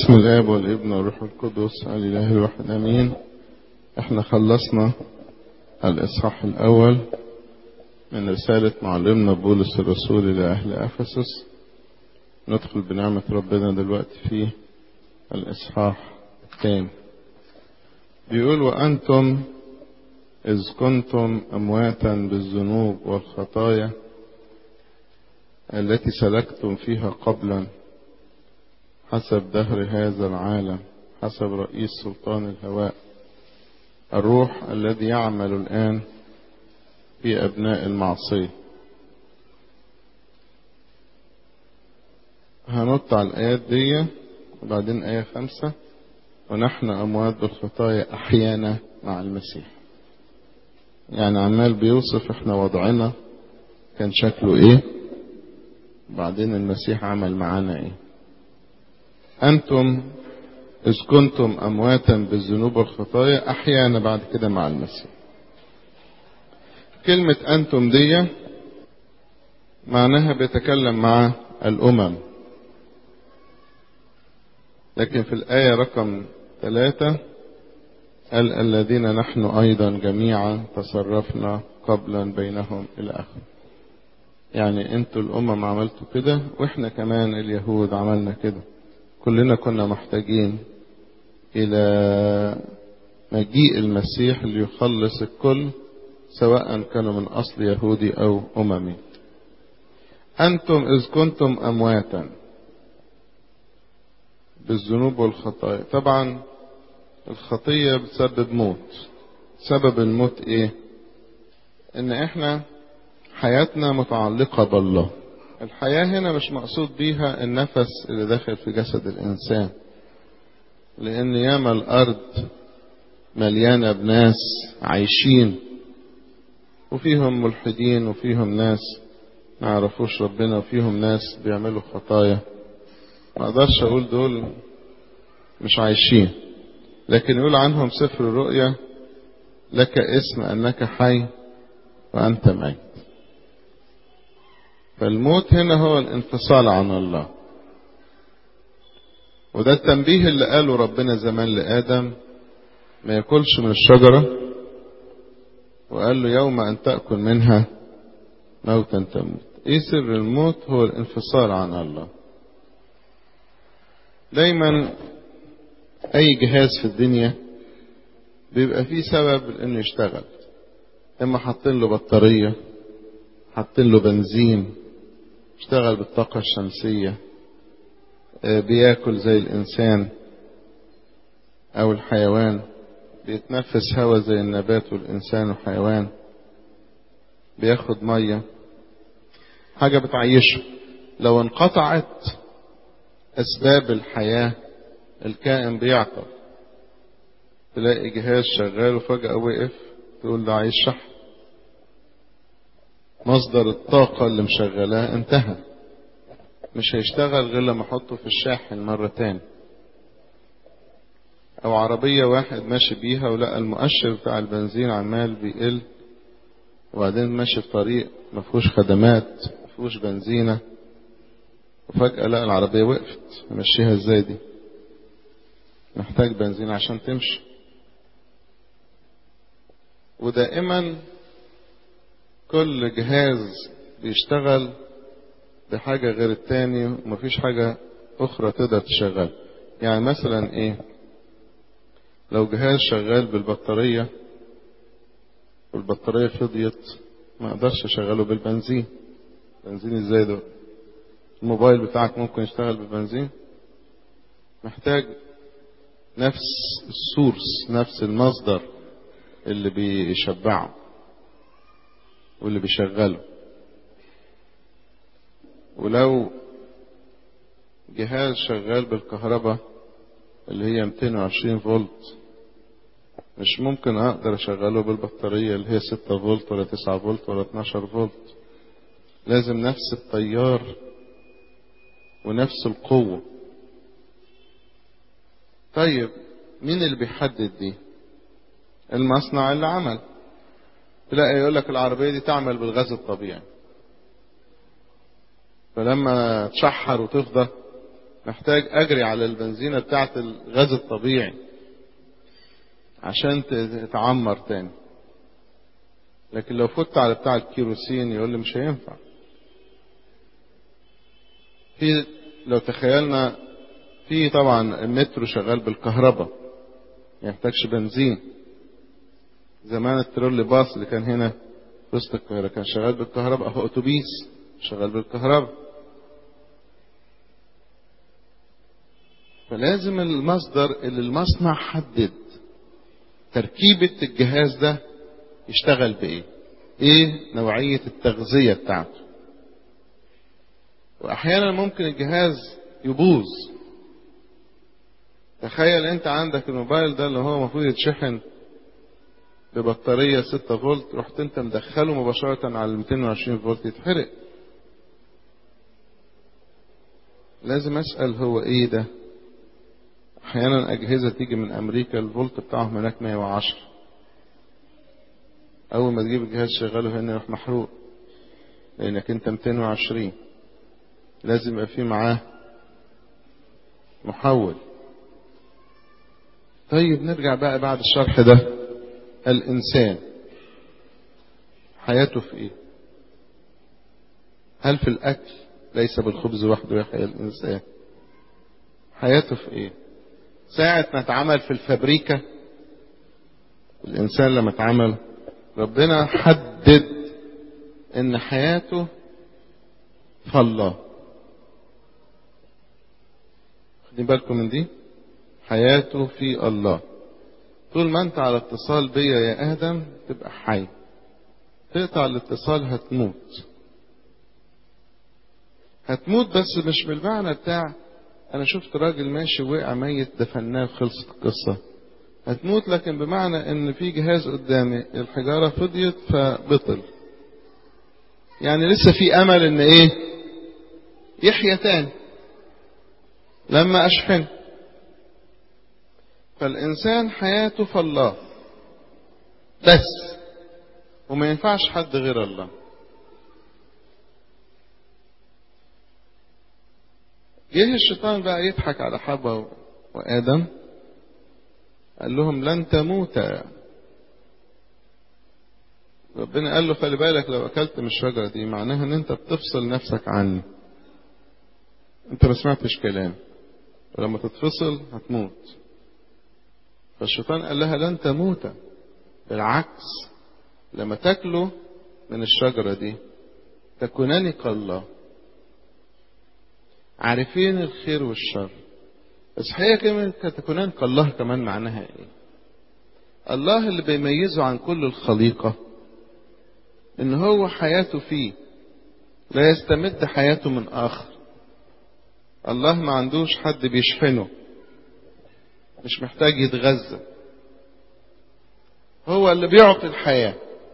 بسم الاب والابن والروح القدس الاله الواحد امين احنا خلصنا الاصحاح الاول من رسالة معلمنا بولس الرسول لأهل أفسس ندخل بنعمة ربنا دلوقتي في الإصحاح الثاني بيقول وأنتم إذ كنتم أمواتا بالذنوب والخطايا التي سلكتم فيها قبلا حسب دهر هذا العالم حسب رئيس سلطان الهواء الروح الذي يعمل الآن في أبناء المعصية هنط على الآيات دي وبعدين آية خمسة ونحن أموات بالخطايا أحيانا مع المسيح يعني عمال بيوصف احنا وضعنا كان شكله ايه بعدين المسيح عمل معانا ايه أنتم إذ كنتم أمواتا بالذنوب والخطايا أحيانا بعد كده مع المسيح كلمة أنتم دي معناها بيتكلم مع الأمم لكن في الآية رقم ثلاثة قال الذين نحن أيضا جميعا تصرفنا قبلا بينهم إلى آخره يعني انتوا الأمم عملتوا كده وإحنا كمان اليهود عملنا كده كلنا كنا محتاجين إلى مجيء المسيح ليخلص الكل سواء كانوا من أصل يهودي أو أممي أنتم إذ كنتم أمواتا بالذنوب والخطايا طبعا الخطية بتسبب موت سبب الموت إيه إن إحنا حياتنا متعلقة بالله الحياة هنا مش مقصود بيها النفس اللي داخل في جسد الإنسان لأن ياما الأرض مليانة بناس عايشين وفيهم ملحدين وفيهم ناس ما يعرفوش ربنا وفيهم ناس بيعملوا خطايا ما اقدرش اقول دول مش عايشين لكن يقول عنهم سفر الرؤيا لك اسم انك حي وانت ميت فالموت هنا هو الانفصال عن الله وده التنبيه اللي قاله ربنا زمان لآدم ما ياكلش من الشجرة وقال له يوم أن تأكل منها موتا تموت ايه سر الموت هو الانفصال عن الله دايما اي جهاز في الدنيا بيبقى فيه سبب انه يشتغل اما حاطين له بطارية حاطين له بنزين اشتغل بالطاقة الشمسية بياكل زي الإنسان أو الحيوان بيتنفس هواء زي النبات والإنسان والحيوان بياخد مية حاجة بتعيشه لو انقطعت أسباب الحياة الكائن بيعطل تلاقي جهاز شغال وفجأة وقف تقول ده عايز شحن مصدر الطاقة اللي مشغلاه انتهى مش هيشتغل غير لما احطه في الشاحن مرة تاني او عربية واحد ماشي بيها ولقى المؤشر بتاع البنزين عمال بيقل وبعدين ماشي في طريق ما فيهوش خدمات ما فيهوش بنزينة وفجأة لقى العربية وقفت مشيها ازاي دي محتاج بنزين عشان تمشي ودائما كل جهاز بيشتغل بحاجة غير التاني ومفيش حاجة أخرى تقدر تشغل يعني مثلا إيه لو جهاز شغال بالبطارية والبطارية فضيت ما أقدرش أشغله بالبنزين بنزين إزاي ده الموبايل بتاعك ممكن يشتغل بالبنزين محتاج نفس السورس نفس المصدر اللي بيشبعه واللي بيشغله ولو جهاز شغال بالكهرباء اللي هي 220 فولت مش ممكن اقدر اشغله بالبطارية اللي هي 6 فولت ولا 9 فولت ولا 12 فولت لازم نفس التيار ونفس القوة طيب مين اللي بيحدد دي المصنع اللي عمل تلاقي يقول لك العربية دي تعمل بالغاز الطبيعي فلما تشحر وتفضى محتاج اجري على البنزينة بتاعة الغاز الطبيعي عشان تتعمر تاني لكن لو فت على بتاع الكيروسين يقول لي مش هينفع في لو تخيلنا في طبعا المترو شغال بالكهرباء ما يحتاجش بنزين زمان الترولي باص اللي كان هنا في وسط القاهرة كان شغال بالكهرباء أو أتوبيس شغال بالكهرباء فلازم المصدر اللي المصنع حدد تركيبة الجهاز ده يشتغل بإيه إيه نوعية التغذية بتاعته وأحيانا ممكن الجهاز يبوظ تخيل أنت عندك الموبايل ده اللي هو المفروض يتشحن ببطارية 6 فولت رحت أنت مدخله مباشرة على 220 فولت يتحرق لازم أسأل هو إيه ده احيانا اجهزة تيجي من امريكا الفولت بتاعهم هناك 110 اول ما تجيب الجهاز شغاله هنا يروح محروق لانك انت 220 لازم يبقى فيه معاه محول طيب نرجع بقى بعد الشرح ده الانسان حياته في ايه هل في الاكل ليس بالخبز وحده يحيى الانسان حياته في ايه ساعة ما اتعمل في الفابريكا الإنسان لما اتعمل ربنا حدد إن حياته في الله خدين بالكم من دي حياته في الله طول ما انت على اتصال بيا يا آدم تبقى حي تقطع الاتصال هتموت هتموت بس مش بالمعنى بتاع انا شفت راجل ماشي وقع ميت دفناه وخلصت القصة هتموت لكن بمعنى ان في جهاز قدامي الحجارة فضيت فبطل يعني لسه في امل ان ايه يحيى تاني لما اشحن فالانسان حياته في الله بس وما ينفعش حد غير الله جه الشيطان بقى يضحك على حواء وآدم قال لهم لن تموتا ربنا قال له خلي بالك لو أكلت من الشجرة دي معناها إن أنت بتفصل نفسك عني أنت ما سمعتش كلام ولما تتفصل هتموت فالشيطان قال لها لن تموتا بالعكس لما تاكلوا من الشجرة دي تكونان كالله عارفين الخير والشر بس هي كلمة تكونان كالله كمان معناها ايه الله اللي بيميزه عن كل الخليقة ان هو حياته فيه لا يستمد حياته من اخر الله ما عندوش حد بيشحنه مش محتاج يتغذى هو اللي بيعطي الحياة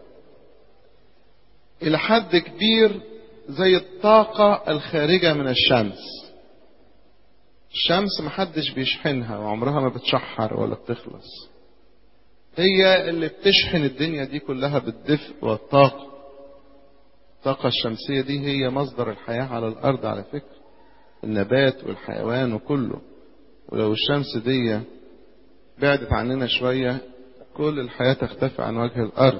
إلى حد كبير زي الطاقة الخارجة من الشمس الشمس محدش بيشحنها وعمرها ما بتشحر ولا بتخلص هي اللي بتشحن الدنيا دي كلها بالدفء والطاقة الطاقة الشمسية دي هي مصدر الحياة على الأرض على فكرة النبات والحيوان وكله ولو الشمس دي بعدت عننا شوية كل الحياة تختفي عن وجه الأرض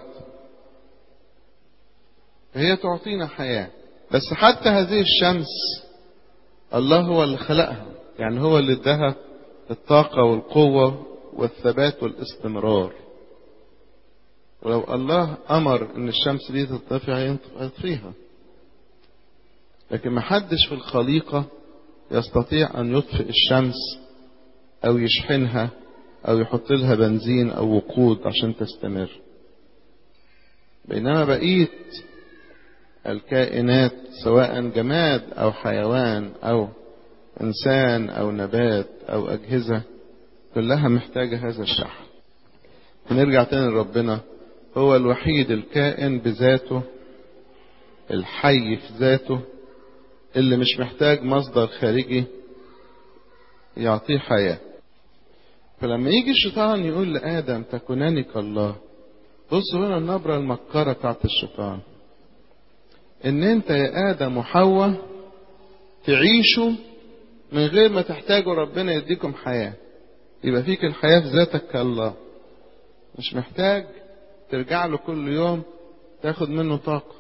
فهي تعطينا حياة بس حتى هذه الشمس الله هو اللي خلقها يعني هو اللي اداها الطاقة والقوة والثبات والاستمرار ولو الله أمر إن الشمس دي تطفي هيطفيها لكن ما حدش في الخليقة يستطيع أن يطفئ الشمس أو يشحنها أو يحط لها بنزين أو وقود عشان تستمر بينما بقية الكائنات سواء جماد أو حيوان أو إنسان أو نبات أو أجهزة كلها محتاجة هذا الشحن ونرجع تاني لربنا هو الوحيد الكائن بذاته الحي في ذاته اللي مش محتاج مصدر خارجي يعطيه حياة فلما يجي الشيطان يقول لآدم تكوناني كالله بصوا هنا النبرة المكرة بتاعت الشيطان ان انت يا آدم وحواء تعيشوا من غير ما تحتاجوا ربنا يديكم حياة يبقى فيك الحياة في ذاتك كالله مش محتاج ترجع له كل يوم تاخد منه طاقة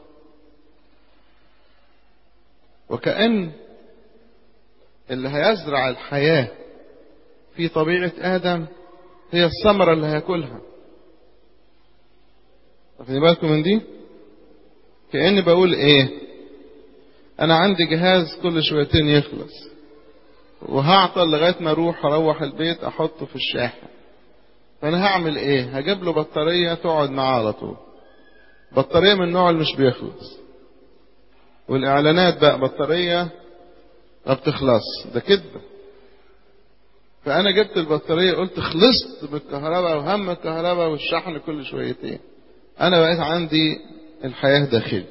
وكأن اللي هيزرع الحياة في طبيعة آدم هي الثمرة اللي هياكلها واخدين بالكم من دي؟ كأني بقول إيه؟ أنا عندي جهاز كل شويتين يخلص وهعطل لغاية ما أروح أروح البيت أحطه في الشاحن فأنا هعمل إيه؟ هجيب له بطارية تقعد معاه على طول بطارية من النوع اللي مش بيخلص والإعلانات بقى بطارية ما بتخلص ده كده فأنا جبت البطارية قلت خلصت بالكهرباء وهم الكهرباء والشحن كل شويتين أنا بقيت عندي الحياة داخلي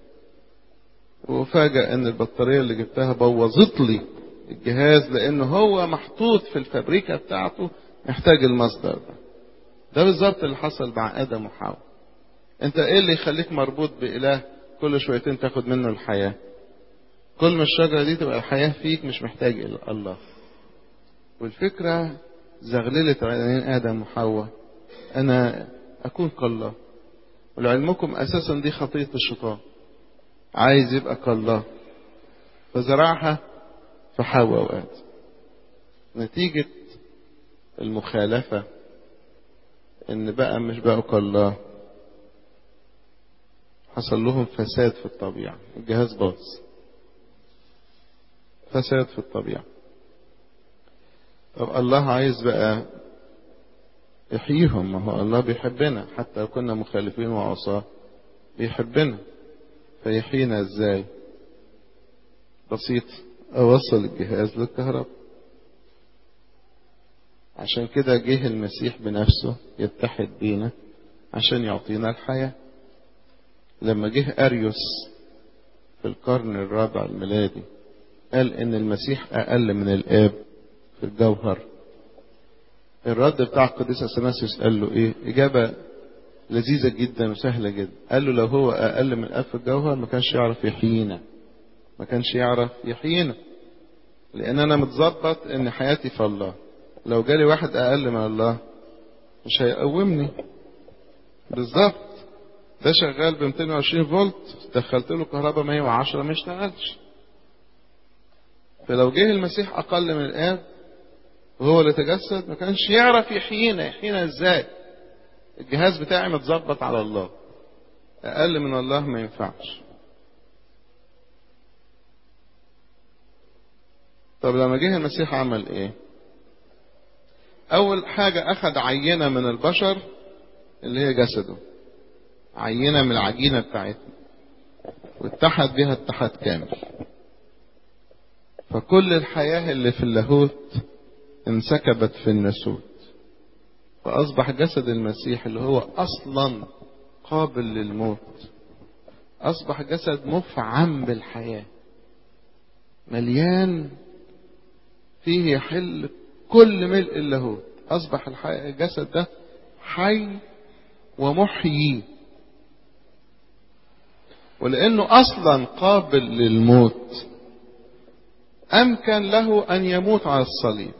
وفاجأ إن البطارية اللي جبتها بوظت لي الجهاز لأنه هو محطوط في الفابريكا بتاعته محتاج المصدر ده ده بالظبط اللي حصل مع آدم وحواء أنت إيه اللي يخليك مربوط بإله كل شويتين تاخد منه الحياة كل ما الشجرة دي تبقى الحياة فيك مش محتاج إلى الله والفكرة زغللت عينين آدم وحواء أنا أكون كالله ولعلمكم أساسا دي خطية الشيطان عايز يبقى كالله فزرعها في حواء وآدم نتيجة المخالفة إن بقى مش بقوا كالله حصل لهم فساد في الطبيعة الجهاز باظ فساد في الطبيعة طب الله عايز بقى يحييهم ما هو الله بيحبنا حتى لو كنا مخالفين وعصاه بيحبنا فيحيينا ازاي بسيط اوصل الجهاز للكهرباء عشان كده جه المسيح بنفسه يتحد بينا عشان يعطينا الحياة لما جه أريوس في القرن الرابع الميلادي قال إن المسيح أقل من الآب في الجوهر الرد بتاع القديس اثناسيوس قال له ايه اجابه لذيذه جدا وسهله جدا قال له لو هو اقل من الاب في الجوهر ما كانش يعرف يحيينا ما كانش يعرف يحيينا لان انا متظبط ان حياتي في الله لو جالي واحد اقل من الله مش هيقومني بالظبط ده شغال ب 220 فولت دخلت له كهرباء 110 ما يشتغلش فلو جه المسيح اقل من الاب وهو اللي تجسد ما كانش يعرف يحيينا يحيينا ازاي الجهاز بتاعي متظبط على الله اقل من الله ما ينفعش طب لما جه المسيح عمل ايه اول حاجة اخذ عينة من البشر اللي هي جسده عينة من العجينة بتاعتنا واتحد بها اتحاد كامل فكل الحياة اللي في اللاهوت انسكبت في الناسوت فأصبح جسد المسيح اللي هو أصلا قابل للموت أصبح جسد مفعم بالحياة مليان فيه يحل كل ملء اللاهوت أصبح الجسد ده حي ومحيي ولأنه أصلا قابل للموت أمكن له أن يموت على الصليب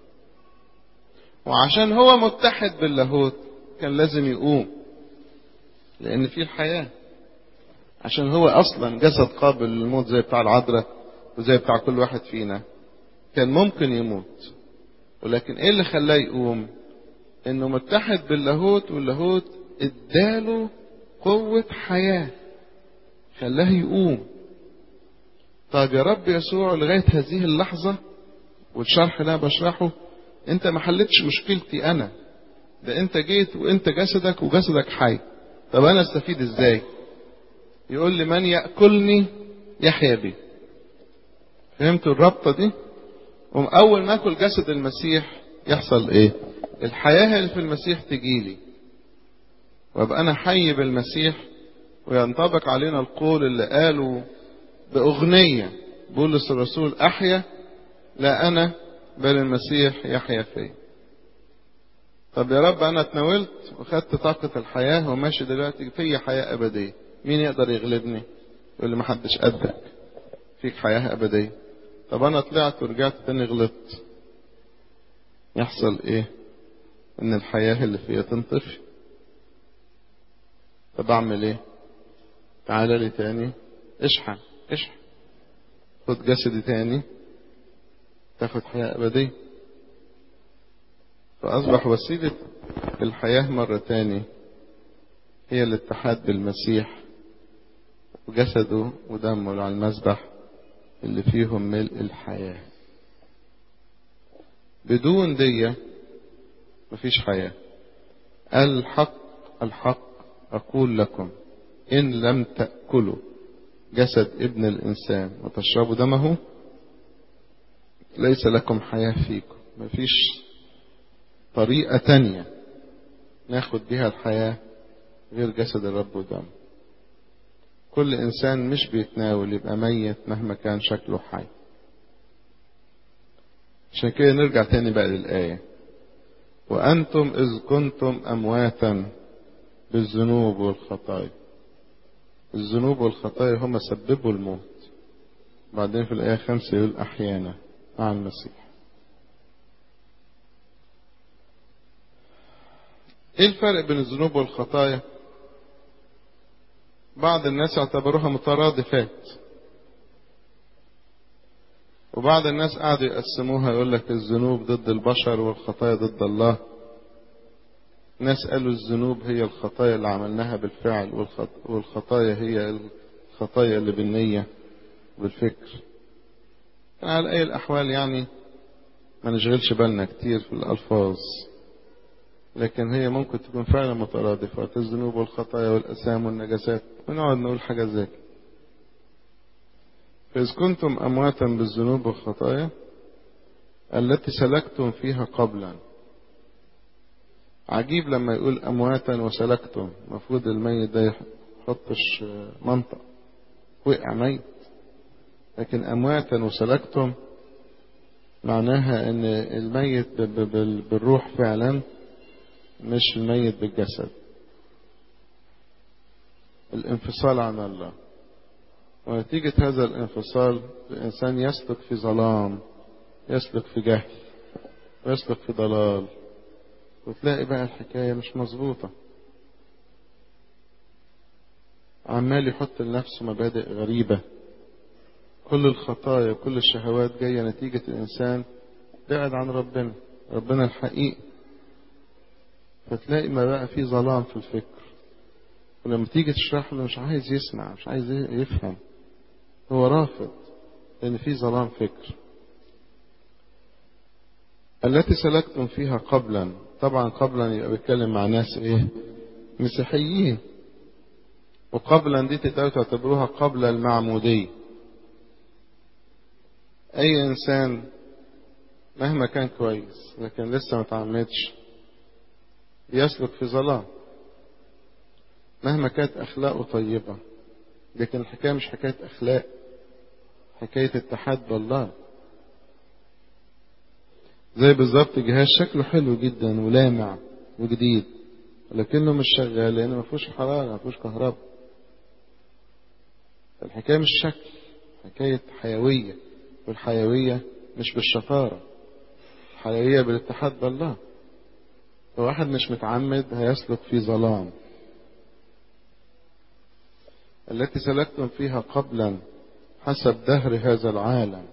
وعشان هو متحد باللاهوت كان لازم يقوم لأن فيه الحياة عشان هو أصلا جسد قابل للموت زي بتاع العذراء وزي بتاع كل واحد فينا كان ممكن يموت ولكن ايه اللي خلاه يقوم انه متحد باللاهوت واللاهوت اداله قوة حياة خلاه يقوم طيب يا رب يسوع لغاية هذه اللحظة والشرح اللي انا بشرحه انت ما حلتش مشكلتي انا ده انت جيت وانت جسدك وجسدك حي طب انا استفيد ازاي يقول لي من يأكلني يحيا بي فهمتوا الرابطة دي اول ما اكل جسد المسيح يحصل ايه الحياة اللي في المسيح تجيلي وابقى انا حي بالمسيح وينطبق علينا القول اللي قاله بأغنية بولس الرسول أحيا لا أنا بل المسيح يحيا فيا طب يا رب أنا اتناولت وخدت طاقة الحياة وماشي دلوقتي فيا حياة أبدية مين يقدر يغلبني يقول لي محدش قدك فيك حياة أبدية طب انا طلعت ورجعت تاني غلطت يحصل ايه ان الحياة اللي فيها تنطفي طب اعمل ايه تعالى لي تاني اشحن اشحن خد جسدي تاني تاخد حياة ابدية فاصبح وسيلة الحياة مرة تاني هي الاتحاد بالمسيح وجسده ودمه على المذبح اللي فيهم ملء الحياة بدون دية مفيش حياة الحق الحق أقول لكم إن لم تأكلوا جسد ابن الإنسان وتشربوا دمه ليس لكم حياة فيكم مفيش طريقة تانية ناخد بها الحياة غير جسد الرب ودمه كل إنسان مش بيتناول يبقى ميت مهما كان شكله حي عشان كده نرجع تاني بقى للآية وأنتم إذ كنتم أمواتا بالذنوب والخطايا الذنوب والخطايا هم سببوا الموت بعدين في الآية خمسة يقول أحيانا مع المسيح ايه الفرق بين الذنوب والخطايا بعض الناس اعتبروها مترادفات وبعض الناس قعدوا يقسموها يقول لك الذنوب ضد البشر والخطايا ضد الله ناس قالوا الذنوب هي الخطايا اللي عملناها بالفعل والخطايا هي الخطايا اللي بالنية بالفكر على أي الأحوال يعني ما نشغلش بالنا كتير في الألفاظ لكن هي ممكن تكون فعلا مترادفات الذنوب والخطايا والأسام والنجاسات ونقعد نقول حاجة زي كده فإذ كنتم أمواتا بالذنوب والخطايا التي سلكتم فيها قبلا عجيب لما يقول أمواتا وسلكتم المفروض الميت ده يحطش منطق وقع ميت لكن أمواتا وسلكتم معناها ان الميت بالروح فعلا مش الميت بالجسد الانفصال عن الله ونتيجة هذا الانفصال الإنسان يسلك في ظلام يسلك في جهل ويسلك في ضلال وتلاقي بقى الحكاية مش مظبوطة عمال يحط لنفسه مبادئ غريبة كل الخطايا وكل الشهوات جاية نتيجة الإنسان بعد عن ربنا ربنا الحقيقي فتلاقي ما بقى في ظلام في الفكر ولما تيجي تشرح له مش عايز يسمع مش عايز يفهم هو رافض لأن في ظلام فكر التي سلكتم فيها قبلا طبعا قبلا يبقى بيتكلم مع ناس ايه مسيحيين وقبلا دي تقدروا تعتبروها قبل المعمودية اي انسان مهما كان كويس لكن لسه ما تعمدش يسلك في ظلام مهما كانت اخلاقه طيبة لكن الحكاية مش حكاية اخلاق حكاية اتحاد بالله زي بالظبط جهاز شكله حلو جدا ولامع وجديد ولكنه مش شغال لان ما فيهوش حرارة ما فيهوش كهرباء الحكاية مش شكل حكاية حيوية والحيوية مش بالشطارة الحيوية بالاتحاد بالله لو واحد مش متعمد هيسلك في ظلام التي سلكتم فيها قبلا حسب دهر هذا العالم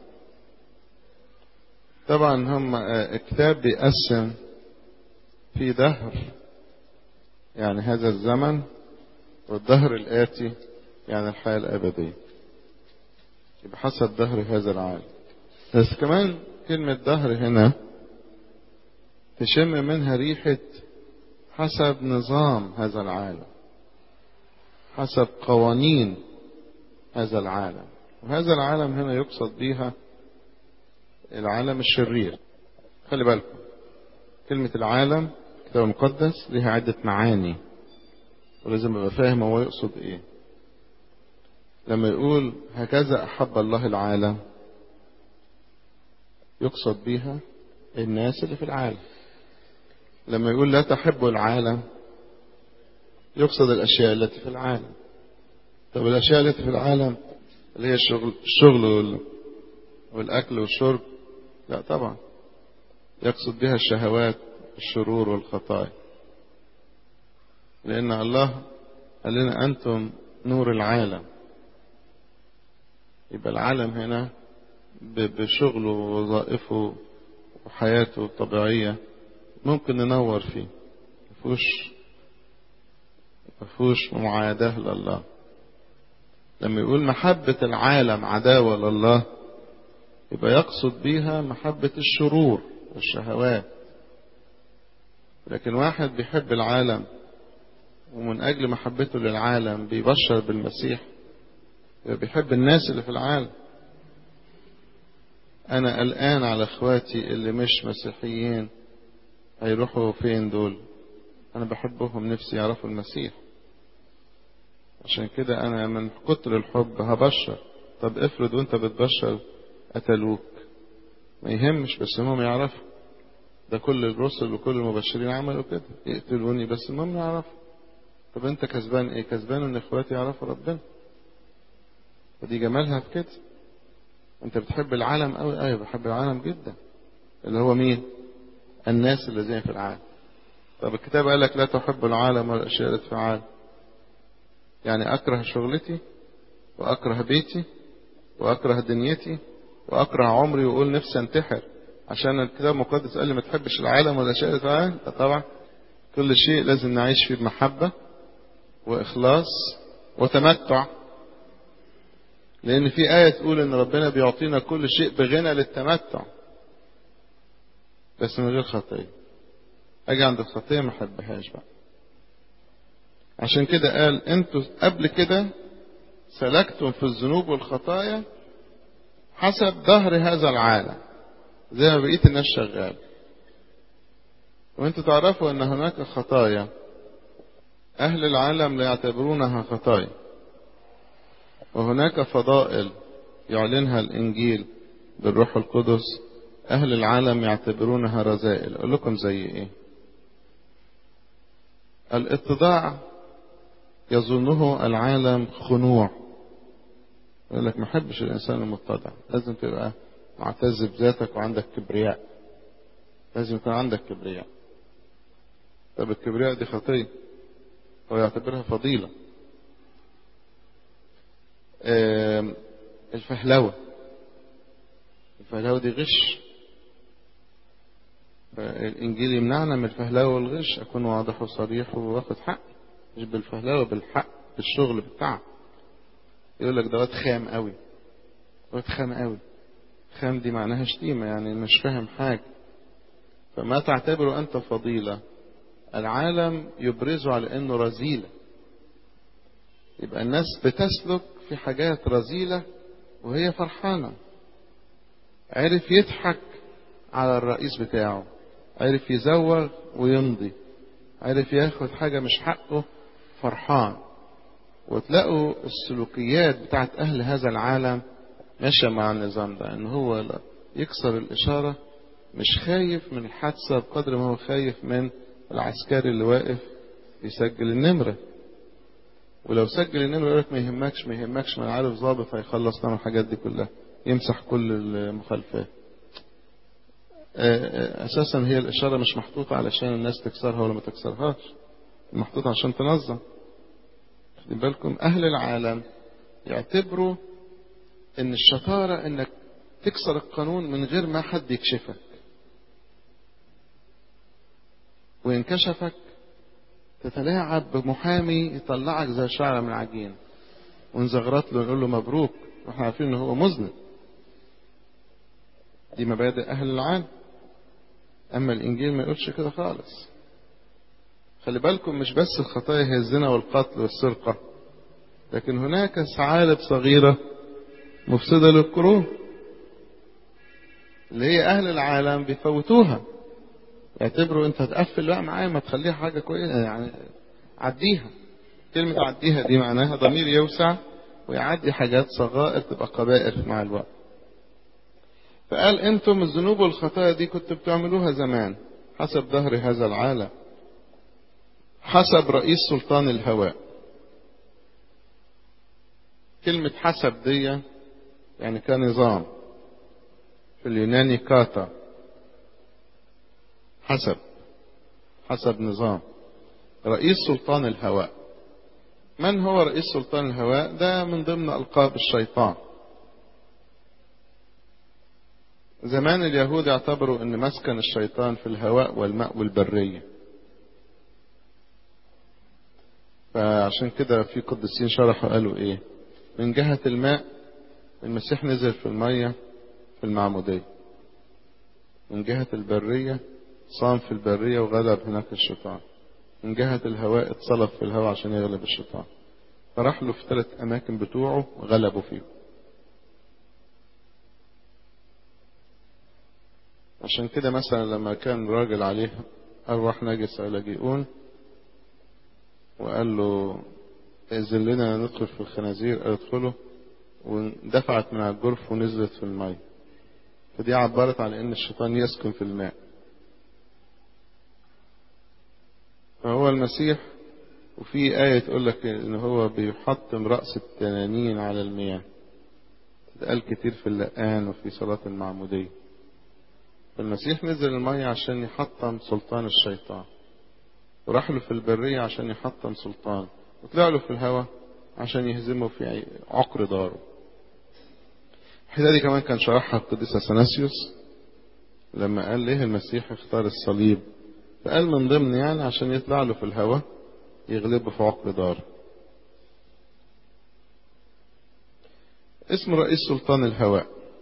طبعا هم الكتاب بيقسم في دهر يعني هذا الزمن والدهر الآتي يعني الحياة الأبدية يبقى حسب دهر هذا العالم بس كمان كلمة دهر هنا تشم منها ريحة حسب نظام هذا العالم حسب قوانين هذا العالم وهذا العالم هنا يقصد بيها العالم الشرير خلي بالكم كلمة العالم الكتاب المقدس لها عدة معاني ولازم ابقى فاهم هو يقصد ايه لما يقول هكذا احب الله العالم يقصد بيها الناس اللي في العالم لما يقول لا تحبوا العالم يقصد الاشياء التي في العالم طب الاشياء التي في العالم اللي هي الشغل الشغل والأكل والشرب لا طبعا يقصد بها الشهوات الشرور والخطايا لأن الله قال لنا أنتم نور العالم يبقى العالم هنا بشغله ووظائفه وحياته الطبيعية ممكن ننور فيه مفهوش مفهوش معاداة لله لما يقول محبة العالم عداوة لله يبقى يقصد بيها محبة الشرور والشهوات لكن واحد بيحب العالم ومن أجل محبته للعالم بيبشر بالمسيح يبقى بيحب الناس اللي في العالم أنا قلقان على إخواتي اللي مش مسيحيين هيروحوا فين دول أنا بحبهم نفسي يعرفوا المسيح عشان كده أنا من كتر الحب هبشر طب افرض وانت بتبشر قتلوك ما يهمش بس المهم يعرفوا ده كل الرسل وكل المبشرين عملوا كده يقتلوني بس المهم يعرفوا طب انت كسبان ايه كسبان ان اخواتي يعرفوا ربنا ودي جمالها في كده انت بتحب العالم قوي ايوه بحب العالم جدا اللي هو مين الناس الذين في العالم طب الكتاب قال لك لا تحب العالم والاشياء التي في العالم يعني اكره شغلتي واكره بيتي واكره دنيتي واكره عمري واقول نفسي انتحر عشان الكتاب المقدس قال لي ما تحبش العالم والاشياء اللي في العالم طبعا كل شيء لازم نعيش فيه بمحبه واخلاص وتمتع لان في ايه تقول ان ربنا بيعطينا كل شيء بغنى للتمتع بس من غير خطيه اجي عند الخطيه ما احبهاش بقى عشان كده قال انتوا قبل كده سلكتم في الذنوب والخطايا حسب ظهر هذا العالم زي ما بقيت الناس شغال وانتوا تعرفوا ان هناك خطايا اهل العالم لا يعتبرونها خطايا وهناك فضائل يعلنها الانجيل بالروح القدس اهل العالم يعتبرونها رذائل اقول لكم زي ايه الاتضاع يظنه العالم خنوع يقول لك ما احبش الانسان المتضع لازم تبقى معتز بذاتك وعندك كبرياء لازم يكون عندك كبرياء طب الكبرياء دي خطيه هو يعتبرها فضيله الفهلوه الفهلوه دي غش الانجيل يمنعنا من الفهلوه والغش اكون واضح وصريح واخد حق مش بالفهلوه بالحق بالشغل بالتعب يقول لك دوت خام قوي دوت خام قوي خام دي معناها شتيمه يعني مش فاهم حاجه فما تعتبره انت فضيله العالم يبرزه على انه رذيله يبقى الناس بتسلك في حاجات رذيله وهي فرحانه عرف يضحك على الرئيس بتاعه عرف يزوغ ويمضي عرف ياخد حاجة مش حقه فرحان وتلاقوا السلوكيات بتاعت أهل هذا العالم ماشية مع النظام ده إن هو يكسر الإشارة مش خايف من الحادثة بقدر ما هو خايف من العسكري اللي واقف يسجل النمرة ولو سجل النمرة يقول لك ما يهمكش ما يهمكش ما أنا عارف ظابط هيخلص لنا الحاجات دي كلها يمسح كل المخالفات اساسا هي الاشاره مش محطوطه علشان الناس تكسرها ولا ما تكسرهاش محطوطه عشان تنظم خدين بالكم اهل العالم يعتبروا ان الشطاره انك تكسر القانون من غير ما حد يكشفك وان كشفك تتلاعب بمحامي يطلعك زي شعره من عجين ونزغرط له نقول له مبروك واحنا عارفين ان هو مذنب دي مبادئ اهل العالم اما الانجيل ما يقولش كده خالص خلي بالكم مش بس الخطايا هي الزنا والقتل والسرقة لكن هناك ثعالب صغيرة مفسدة للقرون اللي هي أهل العالم بيفوتوها يعتبروا أنت هتقفل بقى معايا ما تخليها حاجة كويسة يعني عديها كلمة عديها دي معناها ضمير يوسع ويعدي حاجات صغائر تبقى كبائر مع الوقت فقال انتم الذنوب والخطايا دي كنتوا بتعملوها زمان حسب ظهر هذا العالم حسب رئيس سلطان الهواء كلمة حسب دي يعني كنظام في اليوناني كاتا حسب حسب نظام رئيس سلطان الهواء من هو رئيس سلطان الهواء ده من ضمن ألقاب الشيطان زمان اليهود يعتبروا ان مسكن الشيطان في الهواء والماء والبرية فعشان كده في قديسين شرحوا قالوا ايه من جهة الماء المسيح نزل في المية في المعمودية من جهة البرية صام في البرية وغلب هناك الشيطان من جهة الهواء اتصلب في الهواء عشان يغلب الشيطان فراح له في ثلاث أماكن بتوعه غلبوا فيهم عشان كده مثلا لما كان راجل عليه أرواح نجس لاجئون وقال له إذن لنا ندخل في الخنازير قال ادخلوا واندفعت من على الجرف ونزلت في الماء فدي عبرت عن ان الشيطان يسكن في الماء فهو المسيح وفي آية تقول لك إن هو بيحطم رأس التنانين على المياه قال كتير في اللقان وفي صلاة المعمودية فالمسيح نزل المية عشان يحطم سلطان الشيطان وراح له في البرية عشان يحطم سلطان وطلع له في الهواء عشان يهزمه في عقر داره الحتة دي كمان كان شرحها القديس اثناسيوس لما قال ليه المسيح اختار الصليب فقال من ضمن يعني عشان يطلع له في الهواء يغلبه في عقر داره اسم رئيس سلطان الهواء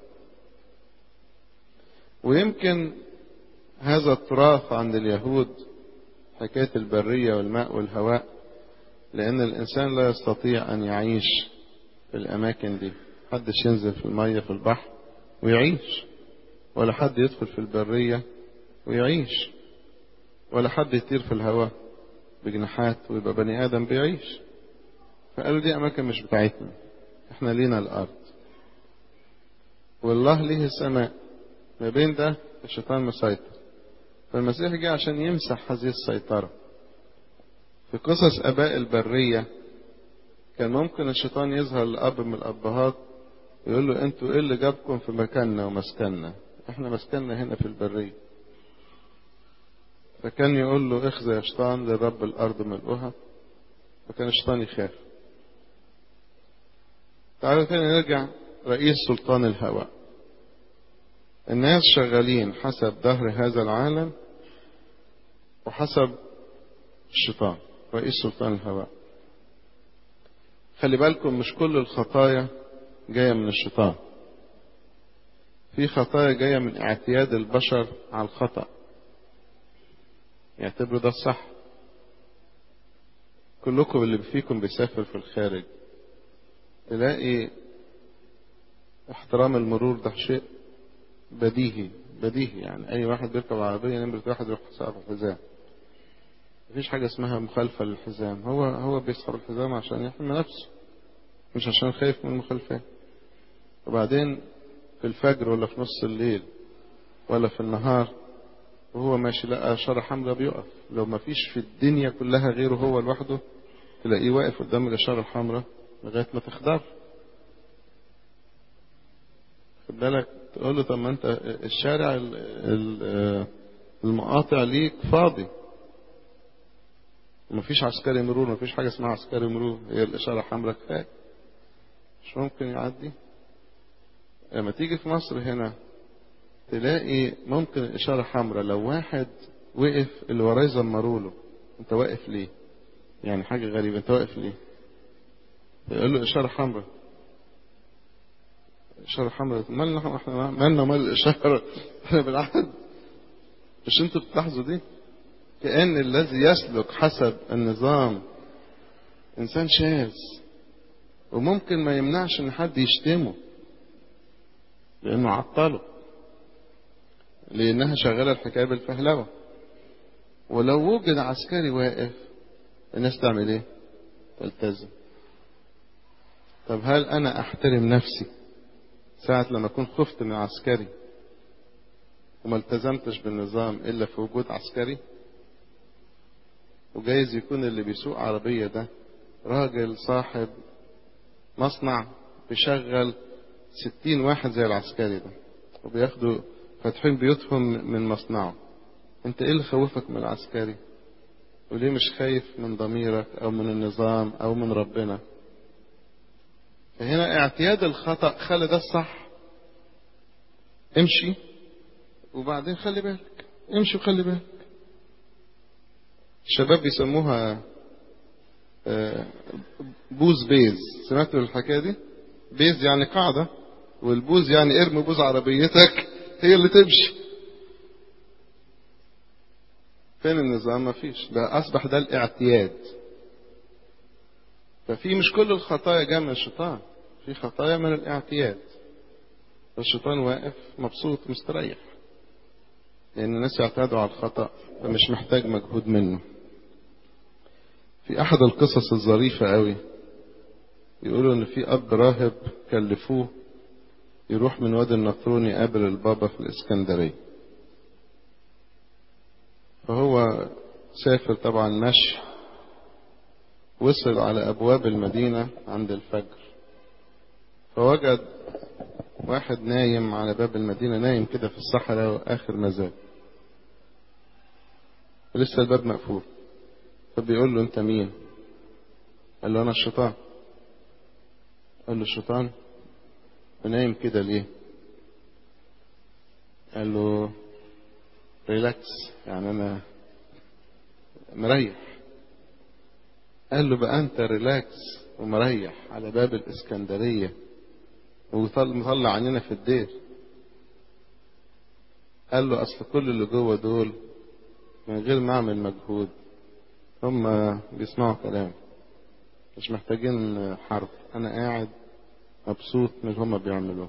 ويمكن هذا التراث عند اليهود حكاية البرية والماء والهواء لأن الإنسان لا يستطيع أن يعيش في الأماكن دي حدش ينزل في المية في البحر ويعيش ولا حد يدخل في البرية ويعيش ولا حد يطير في الهواء بجناحات ويبقى بني آدم بيعيش فقالوا دي أماكن مش بتاعتنا احنا لينا الأرض والله ليه السماء ما بين ده الشيطان مسيطر فالمسيح جه عشان يمسح هذه السيطرة في قصص أباء البرية كان ممكن الشيطان يظهر لأب من الأبهات ويقول له أنتوا إيه اللي جابكم في مكاننا ومسكننا إحنا مسكننا هنا في البرية فكان يقول له اخذ يا شيطان لرب الأرض ملؤها فكان الشيطان يخاف تعالوا تاني نرجع رئيس سلطان الهواء الناس شغالين حسب ظهر هذا العالم وحسب الشيطان رئيس سلطان الهواء خلي بالكم مش كل الخطايا جاية من الشيطان في خطايا جاية من اعتياد البشر على الخطأ يعتبروا ده الصح كلكم اللي فيكم بيسافر في الخارج تلاقي احترام المرور ده شيء بديهي بديهي يعني اي واحد بيركب عربية نمرة واحد يروح سقف الحزام مفيش حاجة اسمها مخالفة للحزام هو هو بيسحب الحزام عشان يحمي نفسه مش عشان خايف من المخالفات وبعدين في الفجر ولا في نص الليل ولا في النهار وهو ماشي لقى إشارة حمراء بيقف لو ما فيش في الدنيا كلها غيره هو لوحده تلاقيه واقف قدام الإشارة الحمراء لغاية ما تخضر خد بالك تقول له طب ما انت الشارع المقاطع ليك فاضي ومفيش عسكري مرور مفيش حاجة اسمها عسكري مرور هي الإشارة حمراء كفاية مش ممكن يعدي لما تيجي في مصر هنا تلاقي ممكن الإشارة حمراء لو واحد وقف اللي وراه يزمروا له انت واقف ليه يعني حاجة غريبة انت واقف ليه يقول له إشارة حمراء إشارة حمراء مالنا احنا مالنا مال الإشارة احنا بالعهد مش انتوا بتلاحظوا دي كأن الذي يسلك حسب النظام إنسان شاذ وممكن ما يمنعش إن حد يشتمه لأنه عطله لأنها شغالة الحكاية بالفهلوة ولو وجد عسكري واقف الناس تعمل ايه تلتزم طب هل انا احترم نفسي ساعة لما اكون خفت من عسكري وما التزمتش بالنظام الا في وجود عسكري وجايز يكون اللي بيسوق عربية ده راجل صاحب مصنع بيشغل ستين واحد زي العسكري ده وبياخدوا فاتحين بيوتهم من مصنعه انت ايه اللي خوفك من العسكري وليه مش خايف من ضميرك او من النظام او من ربنا فهنا اعتياد الخطأ خلي ده الصح امشي وبعدين خلي بالك امشي وخلي بالك الشباب بيسموها بوز بيز سمعتوا الحكايه دي بيز يعني قاعده والبوز يعني ارمي بوز عربيتك هي اللي تمشي فين النظام ما فيش ده اصبح ده الاعتياد ففي مش كل الخطايا جايه من الشيطان في خطايا من الاعتياد الشيطان واقف مبسوط مستريح لان الناس يعتادوا على الخطا فمش محتاج مجهود منه في احد القصص الظريفه قوي يقولوا ان في اب راهب كلفوه يروح من وادي النطرون يقابل البابا في الاسكندريه فهو سافر طبعا مشي وصل على ابواب المدينه عند الفجر فوجد واحد نايم على باب المدينه نايم كده في الصحراء واخر مزاج لسه الباب مقفول فبيقول له انت مين قال له انا الشيطان قال له الشيطان ونايم كده ليه قال له ريلاكس يعني انا مريح قال له بقى انت ريلاكس ومريح على باب الاسكندرية ومطلع عننا في الدير قال له اصل كل اللي جوه دول من غير ما اعمل مجهود هم بيسمعوا كلام مش محتاجين حرب انا قاعد مبسوط من اللي هم بيعملوه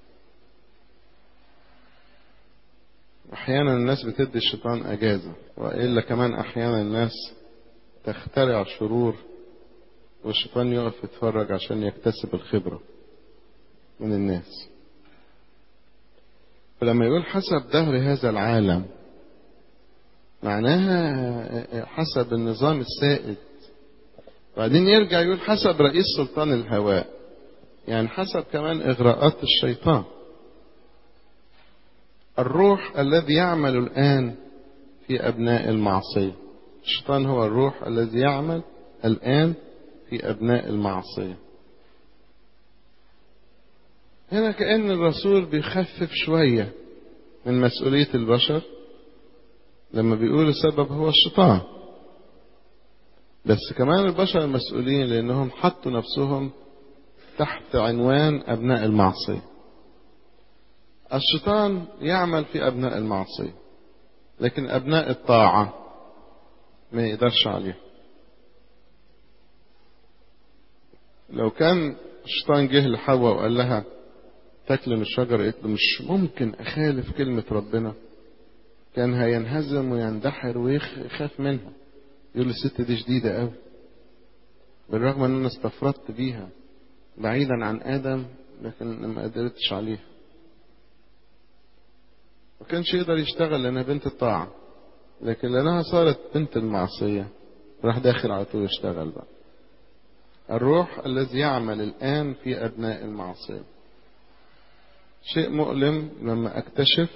احيانا الناس بتدي الشيطان اجازة والا كمان احيانا الناس تخترع شرور والشيطان يقف يتفرج عشان يكتسب الخبرة من الناس فلما يقول حسب دهر هذا العالم معناها حسب النظام السائد بعدين يرجع يقول حسب رئيس سلطان الهواء يعني حسب كمان إغراءات الشيطان الروح الذي يعمل الآن في أبناء المعصية الشيطان هو الروح الذي يعمل الآن في أبناء المعصية هنا كأن الرسول بيخفف شوية من مسؤولية البشر لما بيقول السبب هو الشيطان بس كمان البشر المسؤولين لأنهم حطوا نفسهم تحت عنوان أبناء المعصية الشيطان يعمل في أبناء المعصية لكن أبناء الطاعة ما يقدرش عليه لو كان الشيطان جه لحواء وقال لها تاكل من الشجرة قالت له مش ممكن أخالف كلمة ربنا كان هينهزم ويندحر ويخاف منها يقول الست دي شديدة قوي بالرغم ان انا استفردت بيها بعيدا عن ادم لكن ما قدرتش عليها ما كانش يقدر يشتغل لانها بنت الطاعة لكن لانها صارت بنت المعصية راح داخل على طول يشتغل بقى الروح الذي يعمل الآن في أبناء المعصية شيء مؤلم لما أكتشف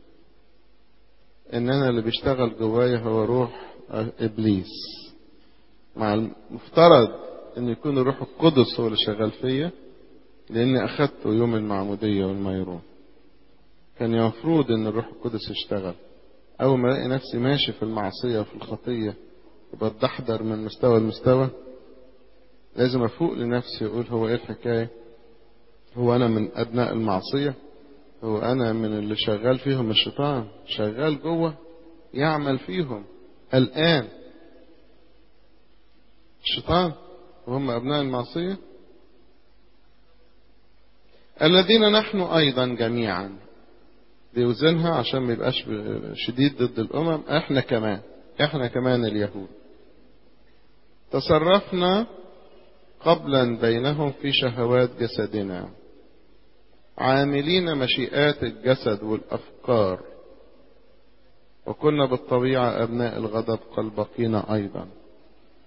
إن أنا اللي بيشتغل جوايا هو روح إبليس مع المفترض إن يكون الروح القدس هو اللي شغال فيا لأني أخدته يوم المعمودية والميرون كان المفروض إن الروح القدس يشتغل أول ما ألاقي نفسي ماشي في المعصية وفي الخطية وبتدحضر من مستوى لمستوى لازم أفوق لنفسي أقول هو إيه الحكاية هو أنا من أبناء المعصية هو أنا من اللي شغال فيهم الشيطان شغال جوه يعمل فيهم الآن الشيطان وهم أبناء المعصية الذين نحن أيضا جميعا بيوزنها عشان ما يبقاش شديد ضد الأمم احنا كمان احنا كمان اليهود تصرفنا قبلا بينهم في شهوات جسدنا عاملين مشيئات الجسد والأفكار وكنا بالطبيعة أبناء الغضب كالباقين أيضا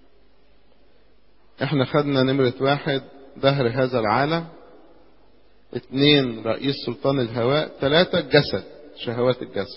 احنا خدنا نمرة واحد دهر هذا العالم اثنين رئيس سلطان الهواء ثلاثة الجسد شهوات الجسد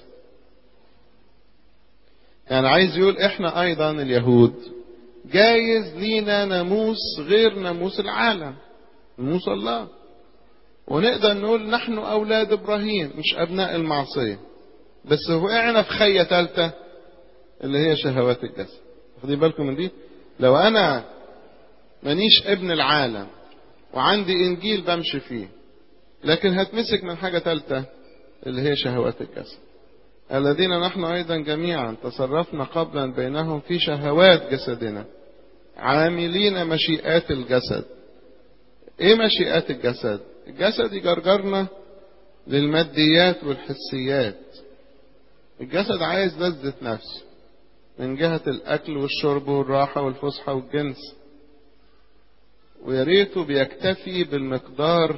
يعني عايز يقول احنا ايضا اليهود جايز لينا ناموس غير ناموس العالم ناموس الله ونقدر نقول نحن اولاد ابراهيم مش ابناء المعصية بس وقعنا في خية ثالثة اللي هي شهوات الجسد واخدين بالكم من دي لو انا مانيش ابن العالم وعندي انجيل بمشي فيه لكن هتمسك من حاجة ثالثة اللي هي شهوات الجسد الذين نحن أيضا جميعا تصرفنا قبلا بينهم في شهوات جسدنا عاملين مشيئات الجسد ايه مشيئات الجسد الجسد يجرجرنا للماديات والحسيات الجسد عايز لذة نفسه من جهة الأكل والشرب والراحة والفسحة والجنس ويا ريته بيكتفي بالمقدار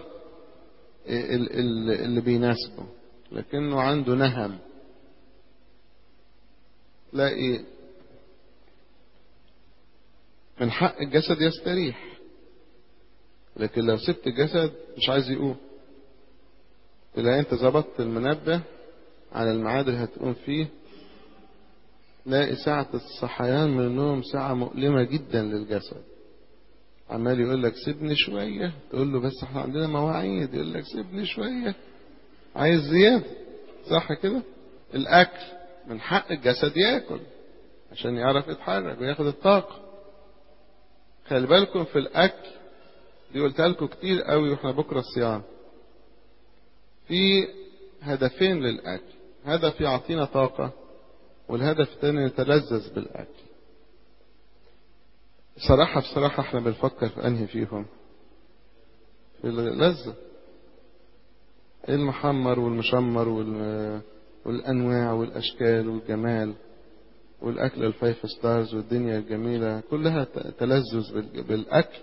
اللي بيناسبه لكنه عنده نهم تلاقي من حق الجسد يستريح لكن لو سبت الجسد مش عايز يقوم تلاقي انت ظبطت المنبه على الميعاد اللي هتقوم فيه تلاقي ساعة الصحيان من النوم ساعة مؤلمة جدا للجسد عمال يقول لك سيبني شوية تقول له بس احنا عندنا مواعيد يقول لك سيبني شوية عايز زيادة صح كده الأكل من حق الجسد ياكل عشان يعرف يتحرك وياخد الطاقة خلي بالكم في الأكل دي قلتها لكم كتير قوي واحنا بكرة الصيام في هدفين للأكل هدف يعطينا طاقة والهدف الثاني نتلذذ بالأكل صراحة بصراحة احنا بنفكر في أنهي فيهم في اللذة المحمر والمشمر وال... والأنواع والأشكال والجمال والأكل الفايف ستارز والدنيا الجميلة كلها تلذذ بالأكل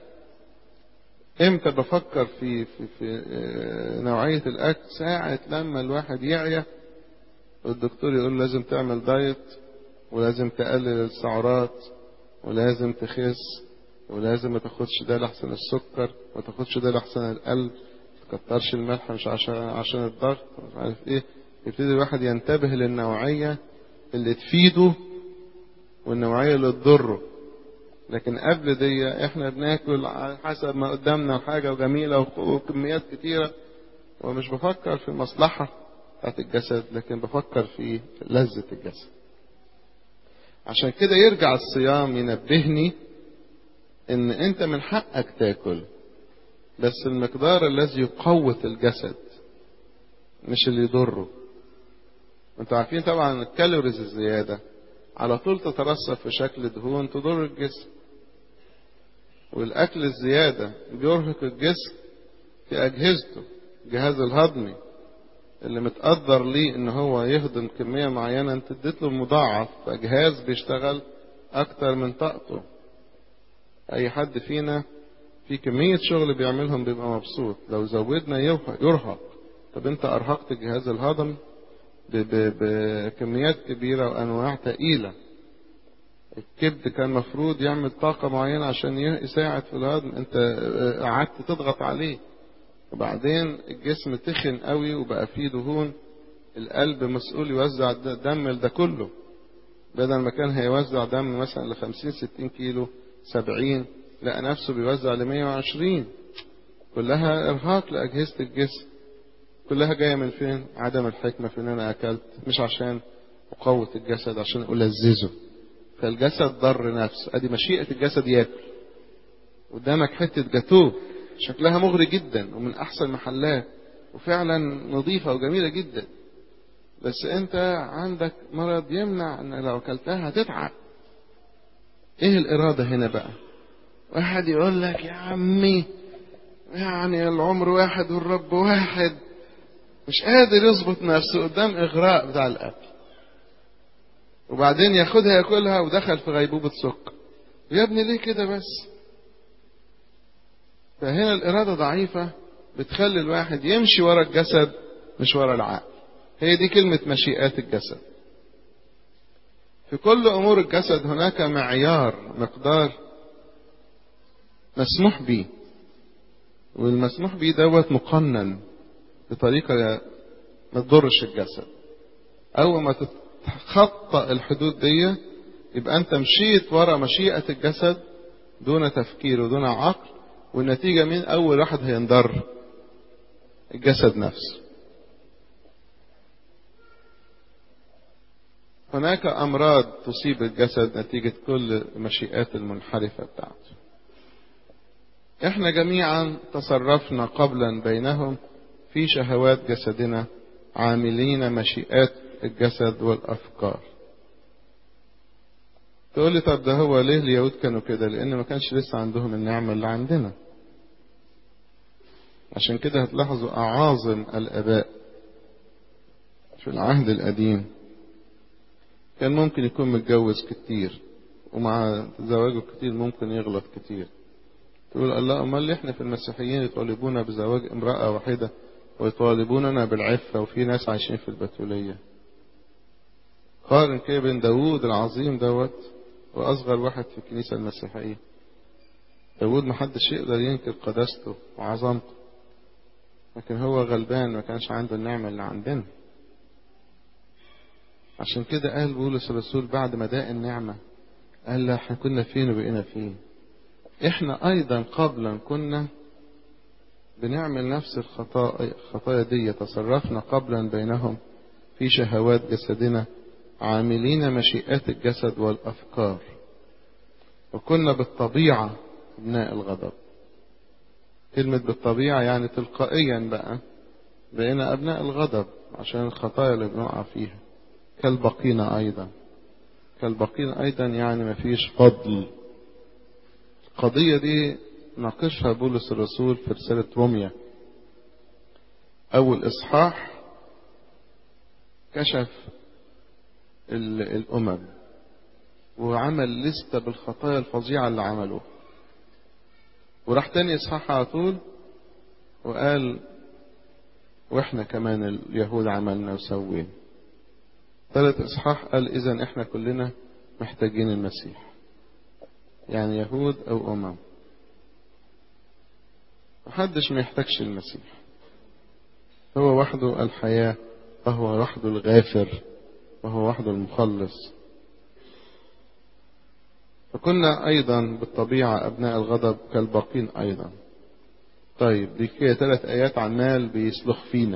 امتى بفكر في في, في نوعية الأكل ساعة لما الواحد يعيا والدكتور يقول لازم تعمل دايت ولازم تقلل السعرات ولازم تخس ولازم ما تاخدش ده لحسن السكر ما تاخدش ده لحسن القلب ما تكترش الملح مش عشان عشان الضغط مش عارف ايه يبتدي الواحد ينتبه للنوعية اللي تفيده والنوعية اللي تضره لكن قبل دي احنا بناكل على حسب ما قدامنا حاجة وجميلة وكميات كتيرة ومش بفكر في المصلحة بتاعت الجسد لكن بفكر في لذة الجسد عشان كده يرجع الصيام ينبهني ان انت من حقك تاكل بس المقدار الذي يقوت الجسد مش اللي يضره انتوا عارفين طبعا الكالوريز الزيادة على طول تترسب في شكل دهون تضر الجسم والاكل الزيادة بيرهق الجسم في اجهزته الجهاز الهضمي اللي متقدر ليه ان هو يهضم كمية معينة انت اديت له مضاعف فجهاز بيشتغل اكتر من طاقته اي حد فينا في كمية شغل بيعملهم بيبقى مبسوط لو زودنا يرهق طب انت ارهقت الجهاز الهضمي بكميات كبيرة وانواع تقيلة الكبد كان مفروض يعمل طاقة معينة عشان يساعد في الهضم انت قعدت تضغط عليه وبعدين الجسم تخن قوي وبقى فيه دهون القلب مسؤول يوزع الدم ده كله بدل ما كان هيوزع دم مثلا ل 50 60 كيلو 70 لقى نفسه بيوزع ل 120 كلها ارهاق لاجهزه الجسم كلها جايه من فين؟ عدم الحكمه في ان انا اكلت مش عشان اقوة الجسد عشان الذذه فالجسد ضر نفسه ادي مشيئه الجسد ياكل قدامك حته جاتوه شكلها مغري جدا ومن احسن محلات وفعلا نظيفه وجميله جدا بس انت عندك مرض يمنع ان لو اكلتها هتتعب ايه الاراده هنا بقى واحد يقول لك يا عمي يعني العمر واحد والرب واحد مش قادر يظبط نفسه قدام اغراء بتاع الاكل وبعدين ياخدها ياكلها ودخل في غيبوبه سكر يا ابني ليه كده بس فهنا الإرادة ضعيفة بتخلي الواحد يمشي ورا الجسد مش ورا العقل هي دي كلمة مشيئات الجسد في كل أمور الجسد هناك معيار مقدار مسموح به والمسموح بيه دوت مقنن بطريقة ما تضرش الجسد أول ما تتخطى الحدود دي يبقى أنت مشيت ورا مشيئة الجسد دون تفكير ودون عقل والنتيجة مين أول واحد هينضر الجسد نفسه هناك أمراض تصيب الجسد نتيجة كل المشيئات المنحرفة بتاعته احنا جميعا تصرفنا قبلا بينهم في شهوات جسدنا عاملين مشيئات الجسد والأفكار تقول لي طب ده هو ليه اليهود كانوا كده لأن ما كانش لسه عندهم النعمة اللي عندنا عشان كده هتلاحظوا أعاظم الآباء في العهد القديم كان ممكن يكون متجوز كتير ومع زواجه كتير ممكن يغلط كتير تقول الله امال احنا في المسيحيين يطالبونا بزواج امرأة واحدة ويطالبوننا بالعفة وفي ناس عايشين في البتولية قارن كده بين داوود العظيم دوت واصغر واحد في الكنيسة المسيحية داوود محدش يقدر ينكر قداسته وعظمته لكن هو غلبان ما كانش عنده النعمة اللي عندنا عشان كده قال بولس الرسول بعد ما داء النعمة قال لا احنا كنا فين وبقينا فين احنا ايضا قبلا كنا بنعمل نفس الخطايا الخطايا دي تصرفنا قبلا بينهم في شهوات جسدنا عاملين مشيئات الجسد والافكار وكنا بالطبيعة ابناء الغضب كلمة بالطبيعة يعني تلقائيا بقى بقينا ابناء الغضب عشان الخطايا اللي بنقع فيها كالبقين أيضا كالبقين أيضا يعني ما فيش فضل القضية دي ناقشها بولس الرسول في رسالة روميا أول إصحاح كشف الأمم وعمل لستة بالخطايا الفظيعة اللي عملوها وراح تاني إصحاح على طول وقال وإحنا كمان اليهود عملنا وسوينا ثالث إصحاح قال إذا إحنا كلنا محتاجين المسيح يعني يهود أو أمم محدش ما يحتاجش المسيح هو وحده الحياة وهو وحده الغافر وهو وحده المخلص فكنا أيضا بالطبيعة أبناء الغضب كالباقين أيضا طيب دي كده ثلاث آيات عمال بيسلخ فينا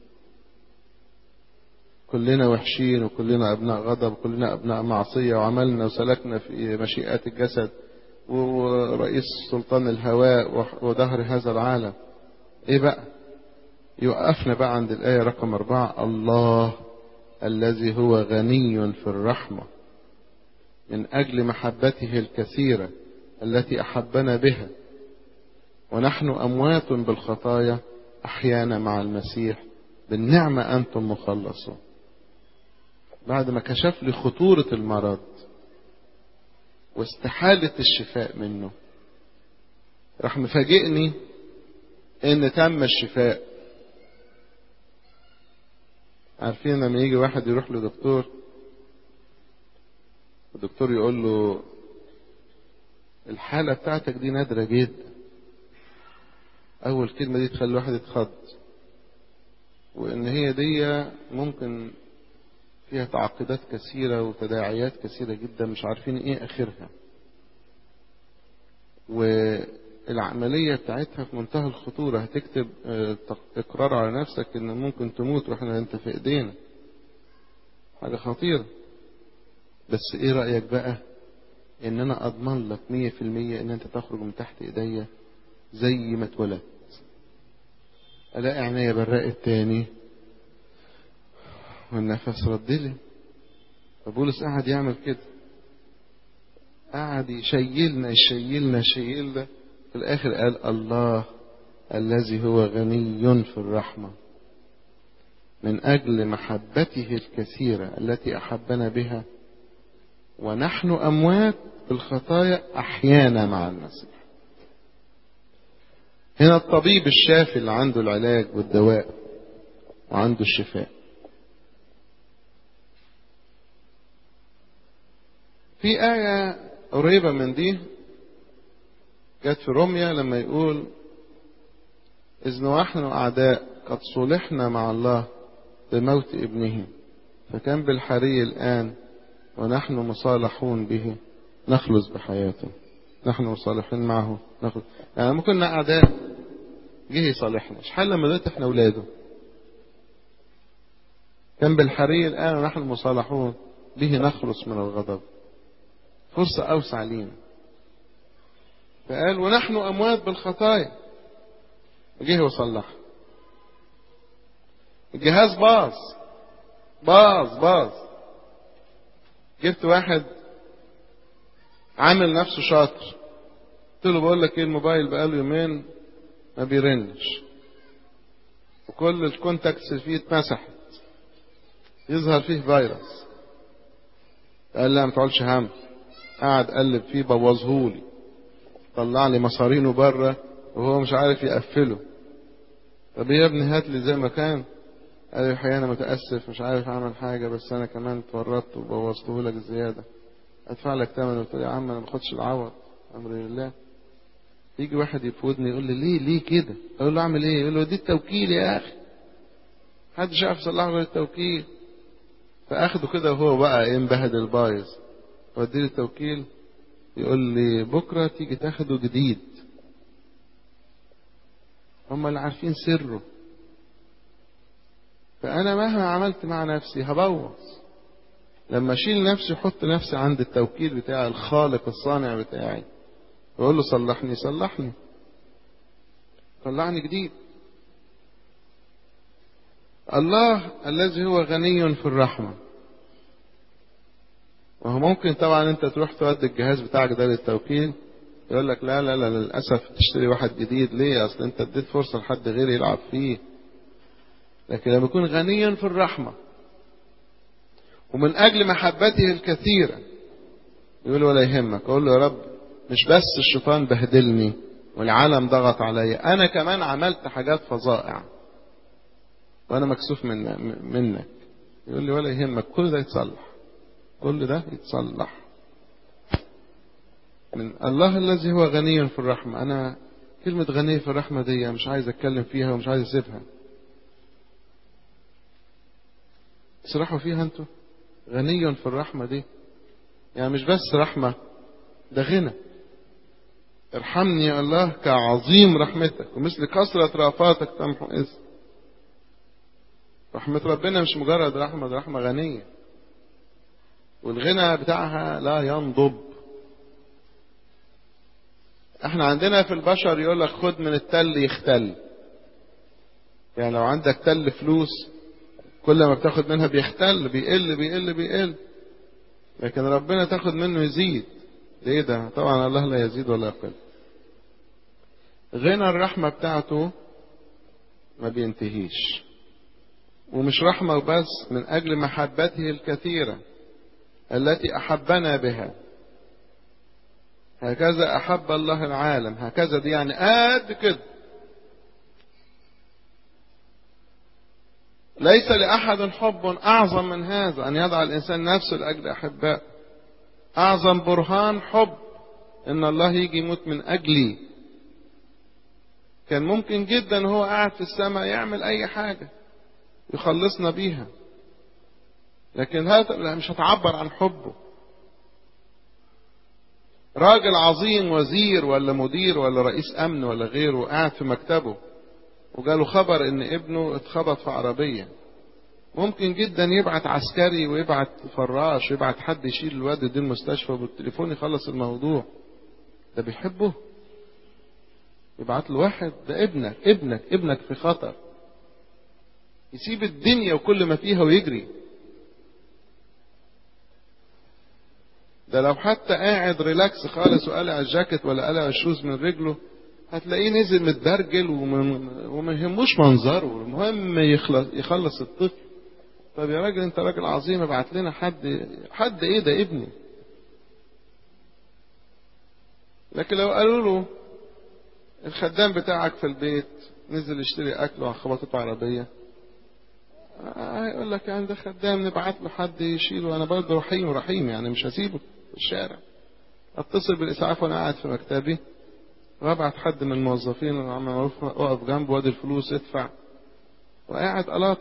كلنا وحشين وكلنا أبناء غضب وكلنا أبناء معصية وعملنا وسلكنا في مشيئات الجسد ورئيس سلطان الهواء ودهر هذا العالم إيه بقى يوقفنا بقى عند الآية رقم أربعة الله الذي هو غني في الرحمة من أجل محبته الكثيرة التي أحبنا بها ونحن أموات بالخطايا أحيانا مع المسيح بالنعمة أنتم مخلصون بعد ما كشف لي خطورة المرض واستحالة الشفاء منه راح مفاجئني ان تم الشفاء عارفين لما يجي واحد يروح لدكتور الدكتور يقول له الحالة بتاعتك دي نادرة جدا أول كلمة دي تخلي الواحد يتخض وإن هي دي ممكن فيها تعقيدات كثيرة وتداعيات كثيرة جدا مش عارفين إيه آخرها والعملية بتاعتها في منتهى الخطورة هتكتب إقرار على نفسك إن ممكن تموت وإحنا أنت في إيدينا حاجة خطيرة بس إيه رأيك بقى إن أنا أضمن لك مية في المية إن أنت تخرج من تحت إيديا زي ما اتولدت ألاقي عينيا برقت تاني والنفس ردلي فبولس قعد يعمل كده قعد يشيلنا يشيلنا يشيلنا في الآخر قال الله الذي هو غني في الرحمة من أجل محبته الكثيرة التي أحبنا بها ونحن أموات بالخطايا أحيانا مع المسيح هنا الطبيب الشافي اللي عنده العلاج والدواء وعنده الشفاء في آية قريبة من دي جت في روميا لما يقول إذ نحن أعداء قد صلحنا مع الله بموت ابنه فكان بالحري الآن ونحن مصالحون به نخلص بحياته نحن مصالحين معه نخلص يعني ممكن كنا أعداء جه يصالحنا مش حل لما دلوقتي احنا أولاده كان بالحري الآن ونحن مصالحون به نخلص من الغضب فرصة أوسع لينا فقال ونحن أموات بالخطايا جه وصلح الجهاز باظ باظ باظ جبت واحد عامل نفسه شاطر قلت له بقول لك ايه الموبايل بقاله يومين ما بيرنش وكل الكونتاكتس فيه اتمسحت يظهر فيه فيروس قال لا ما تقولش هم قعد قلب فيه بوظهولي طلع لي مصارينه بره وهو مش عارف يقفله طب يا ابني هات لي زي ما كان قال لي الحقيقه انا متاسف مش عارف اعمل حاجه بس انا كمان اتورطت وبوظته لك زياده ادفع لك ثمن قلت له يا عم انا ما باخدش العوض امر لله يجي واحد يفودني يقول لي ليه ليه كده اقول له اعمل ايه يقول له دي التوكيل يا اخي محدش يعرف يصلحه غير التوكيل فاخده كده وهو بقى ايه مبهدل بايظ ودي التوكيل يقول لي بكره تيجي تاخده جديد هم اللي عارفين سره فانا مهما عملت مع نفسي هبوظ لما اشيل نفسي احط نفسي عند التوكيل بتاع الخالق الصانع بتاعي واقول له صلحني صلحني طلعني جديد الله الذي هو غني في الرحمة وهو ممكن طبعا انت تروح تودي الجهاز بتاعك ده للتوكيل يقول لك لا لا لا للأسف تشتري واحد جديد ليه أصل أنت اديت فرصة لحد غيري يلعب فيه لكن لما يكون غنيا في الرحمة ومن أجل محبته الكثيرة يقول ولا يهمك أقول له يا رب مش بس الشيطان بهدلني والعالم ضغط عليا أنا كمان عملت حاجات فظائع وأنا مكسوف من منك يقول لي ولا يهمك كل ده يتصلح كل ده يتصلح من الله الذي هو غني في الرحمة أنا كلمة غني في الرحمة دي مش عايز أتكلم فيها ومش عايز أسيبها تسرحوا فيها أنتوا غني في الرحمة دي يعني مش بس رحمة ده غنى ارحمني يا الله كعظيم رحمتك ومثل كثرة رأفاتك تمحو إذ رحمة ربنا مش مجرد رحمة ده رحمة غنية والغنى بتاعها لا ينضب احنا عندنا في البشر يقول لك خد من التل يختل يعني لو عندك تل فلوس كل ما بتاخد منها بيختل بيقل بيقل بيقل لكن ربنا تاخد منه يزيد ليه ده طبعا الله لا يزيد ولا يقل غنى الرحمة بتاعته ما بينتهيش ومش رحمة بس من أجل محبته الكثيرة التي أحبنا بها هكذا أحب الله العالم هكذا دي يعني قد كده ليس لأحد حب أعظم من هذا أن يضع الإنسان نفسه لأجل أحباء أعظم برهان حب إن الله يجي يموت من أجلي كان ممكن جدا هو قاعد في السماء يعمل أي حاجة يخلصنا بيها لكن هذا مش هتعبر عن حبه راجل عظيم وزير ولا مدير ولا رئيس امن ولا غيره قاعد في مكتبه وجاله خبر ان ابنه اتخبط في عربية ممكن جدا يبعت عسكري ويبعت فراش ويبعت حد يشيل الواد دي المستشفى بالتليفون يخلص الموضوع ده بيحبه يبعت له واحد ده ابنك ابنك ابنك في خطر يسيب الدنيا وكل ما فيها ويجري ده لو حتى قاعد ريلاكس خالص وقلع الجاكيت ولا قلع الشوز من رجله هتلاقيه نزل متبرجل وما يهموش منظره المهم يخلص يخلص الطفل طب يا راجل انت راجل عظيم ابعت لنا حد حد ايه ده ابني لكن لو قالوا له الخدام بتاعك في البيت نزل يشتري اكل وخبطته عربيه هيقول لك يعني ده خدام نبعت له حد يشيله انا برضه رحيم رحيم يعني مش هسيبه في الشارع اتصل بالاسعاف وانا قاعد في مكتبي وابعت حد من الموظفين عم معروف اقف جنبه وادي الفلوس ادفع وقاعد قلاط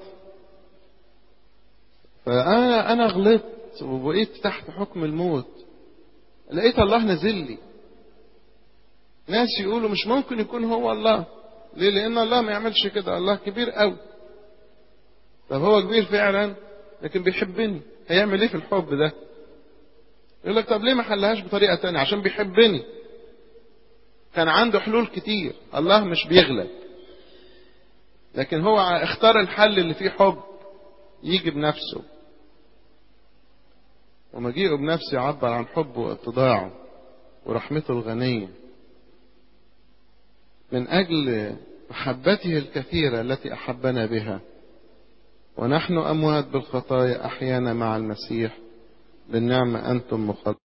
فانا انا غلطت وبقيت تحت حكم الموت لقيت الله نزل لي ناس يقولوا مش ممكن يكون هو الله ليه لان الله ما يعملش كده الله كبير قوي طب هو كبير فعلا لكن بيحبني هيعمل ايه في الحب ده يقول لك طب ليه ما حلهاش بطريقه تانية عشان بيحبني كان عنده حلول كتير الله مش بيغلب لكن هو اختار الحل اللي فيه حب يجي بنفسه ومجيئه بنفسه يعبر عن حبه واتضاعه ورحمته الغنية من أجل محبته الكثيرة التي أحبنا بها ونحن أموات بالخطايا أحيانا مع المسيح بالنعمة أنتم مخلصون